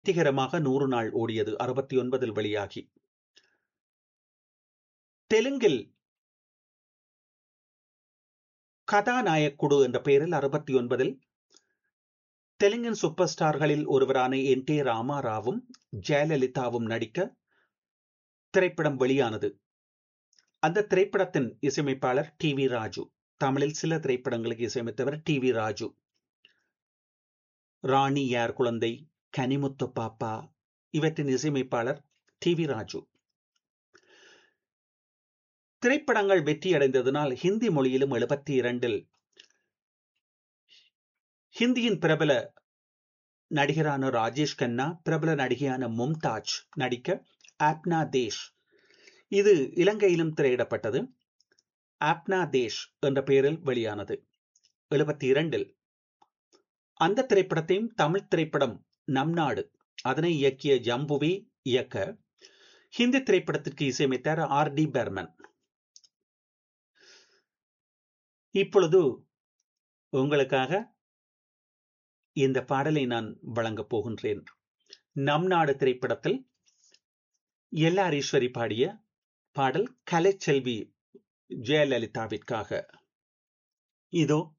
வெற்றிகரமாக நூறு நாள் ஓடியது அறுபத்தி ஒன்பதில் வெளியாகி தெலுங்கில் கதாநாயக்குடு என்ற பெயரில் அறுபத்தி ஒன்பதில் தெலுங்கின் சூப்பர் ஸ்டார்களில் ஒருவரான என் டி ராமாராவும் ஜெயலலிதாவும் நடிக்க திரைப்படம் வெளியானது அந்த திரைப்படத்தின் இசையமைப்பாளர் டி வி ராஜு தமிழில் சில திரைப்படங்களுக்கு இசையமைத்தவர் டி வி ராஜு ராணி யார் குழந்தை கனிமுத்து பாப்பா இவற்றின் இசையமைப்பாளர் டி வி ராஜு திரைப்படங்கள் வெற்றியடைந்ததனால் ஹிந்தி மொழியிலும் எழுபத்தி இரண்டில் ஹிந்தியின் பிரபல நடிகரான ராஜேஷ் கண்ணா பிரபல நடிகையான மும்தாஜ் நடிக்க ஆப்னா தேஷ் இது இலங்கையிலும் திரையிடப்பட்டது ஆப்னா தேஷ் என்ற பெயரில் வெளியானது எழுபத்தி இரண்டில் அந்த திரைப்படத்தையும் தமிழ் திரைப்படம் நம் நாடு அதனை இயக்கிய ஜம்புவி இயக்க ஹிந்தி திரைப்படத்திற்கு இசையமைத்தார் ஆர் டி பெர்மன் இப்பொழுது உங்களுக்காக இந்த பாடலை நான் வழங்கப் போகின்றேன் நம் நாடு திரைப்படத்தில் எல்ஆர் ஈஸ்வரி பாடிய பாடல் கலைச்செல்வி ஜெயலலிதாவிற்காக இதோ